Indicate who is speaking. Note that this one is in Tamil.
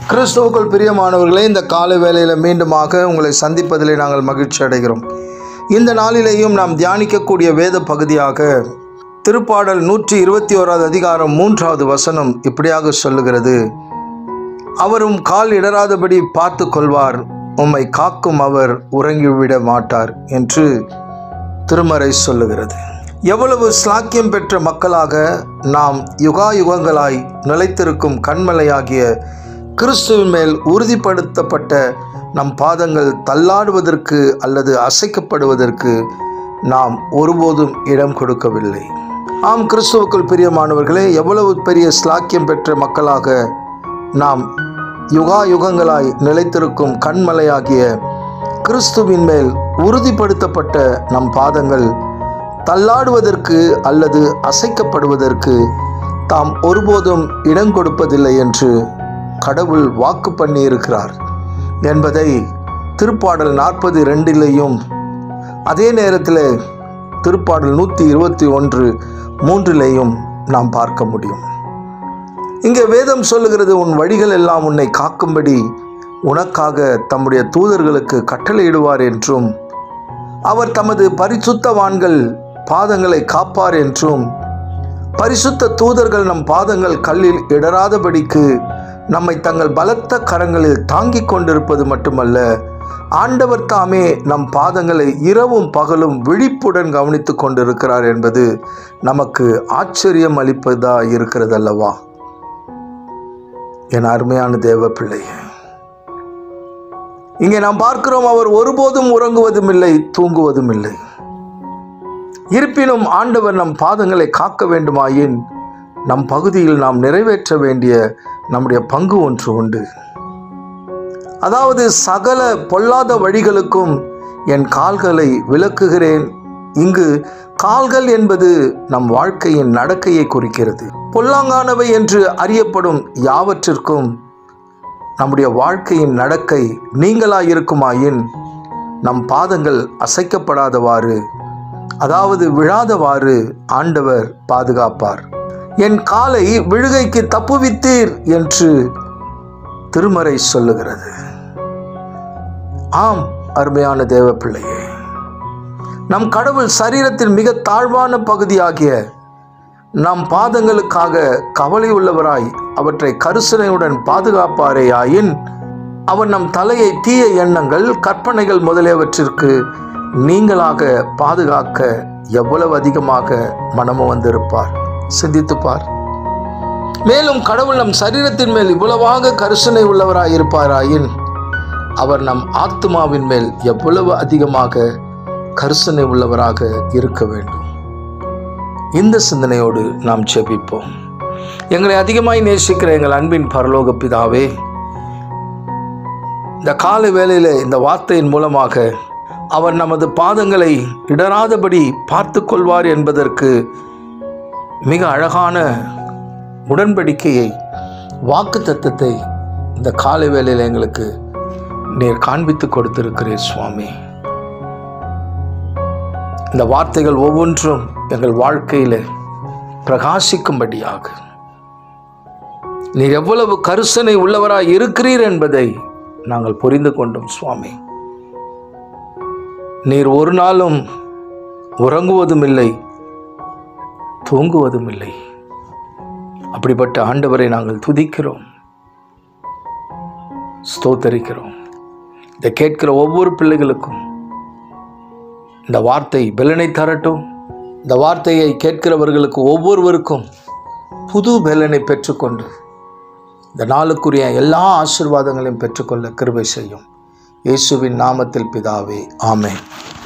Speaker 1: கிறிஸ்துவுக்குள் பிரியமானவர்களே இந்த காலை வேளையில் மீண்டுமாக உங்களை சந்திப்பதிலே நாங்கள் மகிழ்ச்சி அடைகிறோம் இந்த நாளிலேயும் நாம் தியானிக்கக்கூடிய வேத பகுதியாக திருப்பாடல் நூற்றி இருபத்தி ஓராவது அதிகாரம் மூன்றாவது வசனம் இப்படியாக சொல்லுகிறது அவரும் கால் இடராதபடி பார்த்து கொள்வார் உம்மை காக்கும் அவர் உறங்கிவிட மாட்டார் என்று திருமறை சொல்லுகிறது எவ்வளவு ஸ்லாக்கியம் பெற்ற மக்களாக நாம் யுகா யுகங்களாய் நிலைத்திருக்கும் கண்மலையாகிய கிறிஸ்துவின் மேல் உறுதிப்படுத்தப்பட்ட நம் பாதங்கள் தள்ளாடுவதற்கு அல்லது அசைக்கப்படுவதற்கு நாம் ஒருபோதும் இடம் கொடுக்கவில்லை ஆம் கிறிஸ்துவுக்குள் பிரியமானவர்களே எவ்வளவு பெரிய ஸ்லாக்கியம் பெற்ற மக்களாக நாம் யுகா யுகங்களாய் நிலைத்திருக்கும் கண்மலையாகிய கிறிஸ்துவின் மேல் உறுதிப்படுத்தப்பட்ட நம் பாதங்கள் தள்ளாடுவதற்கு அல்லது அசைக்கப்படுவதற்கு தாம் ஒருபோதும் இடம் கொடுப்பதில்லை என்று கடவுள் வாக்கு பண்ணியிருக்கிறார் என்பதை திருப்பாடல் நாற்பது ரெண்டிலேயும் அதே நேரத்தில் திருப்பாடல் நூற்றி இருபத்தி ஒன்று மூன்றிலேயும் நாம் பார்க்க முடியும் இங்கே வேதம் சொல்லுகிறது உன் வழிகள் எல்லாம் உன்னை காக்கும்படி உனக்காக தம்முடைய தூதர்களுக்கு கட்டளையிடுவார் என்றும் அவர் தமது பரிசுத்தவான்கள் பாதங்களை காப்பார் என்றும் பரிசுத்த தூதர்கள் நம் பாதங்கள் கல்லில் இடராதபடிக்கு நம்மை தங்கள் பலத்த கரங்களில் தாங்கிக் கொண்டிருப்பது மட்டுமல்ல ஆண்டவர் தாமே நம் பாதங்களை இரவும் பகலும் விழிப்புடன் கவனித்துக் கொண்டிருக்கிறார் என்பது நமக்கு ஆச்சரியம் அளிப்பதா இருக்கிறது அல்லவா என் அருமையான தேவ பிள்ளையே இங்கே நாம் பார்க்கிறோம் அவர் ஒருபோதும் உறங்குவதும் இல்லை தூங்குவதும் இல்லை இருப்பினும் ஆண்டவர் நம் பாதங்களை காக்க வேண்டுமாயின் நம் பகுதியில் நாம் நிறைவேற்ற வேண்டிய நம்முடைய பங்கு ஒன்று உண்டு அதாவது சகல பொல்லாத வழிகளுக்கும் என் கால்களை விளக்குகிறேன் இங்கு கால்கள் என்பது நம் வாழ்க்கையின் நடக்கையை குறிக்கிறது பொல்லாங்கானவை என்று அறியப்படும் யாவற்றிற்கும் நம்முடைய வாழ்க்கையின் நடக்கை நீங்களாயிருக்குமாயின் நம் பாதங்கள் அசைக்கப்படாதவாறு அதாவது விழாதவாறு ஆண்டவர் பாதுகாப்பார் என் காலை விழுகைக்கு தப்புவித்தீர் என்று திருமறை சொல்லுகிறது ஆம் அருமையான தேவ பிள்ளையே நம் கடவுள் சரீரத்தின் மிக தாழ்வான பகுதியாகிய நம் பாதங்களுக்காக கவலை உள்ளவராய் அவற்றை கருசனையுடன் பாதுகாப்பாரே ஆயின் அவர் நம் தலையை தீய எண்ணங்கள் கற்பனைகள் முதலியவற்றிற்கு நீங்களாக பாதுகாக்க எவ்வளவு அதிகமாக மனமும் வந்திருப்பார் சிந்தித்துப்பார் மேலும் கடவுள் நம் சரீரத்தின் மேல் இவ்வளவாக கருசனை உள்ளவராய் இருப்பாராயின் அவர் நம் ஆத்மாவின் மேல் எவ்வளவு அதிகமாக கருசனை உள்ளவராக இருக்க வேண்டும் இந்த சிந்தனையோடு நாம் ஜெபிப்போம் எங்களை அதிகமாய் நேசிக்கிற எங்கள் அன்பின் பரலோக பிதாவே இந்த காலை வேளையில் இந்த வார்த்தையின் மூலமாக அவர் நமது பாதங்களை இடராதபடி பார்த்து கொள்வார் என்பதற்கு மிக அழகான உடன்படிக்கையை வாக்கு தத்தத்தை இந்த காலை வேளையில் எங்களுக்கு நீர் காண்பித்து கொடுத்திருக்கிறீர் சுவாமி இந்த வார்த்தைகள் ஒவ்வொன்றும் எங்கள் வாழ்க்கையில் பிரகாசிக்கும்படியாக நீர் எவ்வளவு கருசனை உள்ளவராய் இருக்கிறீர் என்பதை நாங்கள் புரிந்து கொண்டோம் சுவாமி நீர் ஒரு நாளும் உறங்குவதும் இல்லை தூங்குவதும் இல்லை அப்படிப்பட்ட ஆண்டவரை நாங்கள் துதிக்கிறோம் ஸ்தோத்தரிக்கிறோம் இதை கேட்கிற ஒவ்வொரு பிள்ளைகளுக்கும் இந்த வார்த்தை பெலனை தரட்டும் இந்த வார்த்தையை கேட்கிறவர்களுக்கு ஒவ்வொருவருக்கும் புது பெலனை பெற்றுக்கொண்டு இந்த நாளுக்குரிய எல்லா ஆசிர்வாதங்களையும் பெற்றுக்கொள்ள கிருபை செய்யும் இயேசுவின் நாமத்தில் பிதாவே ஆமென்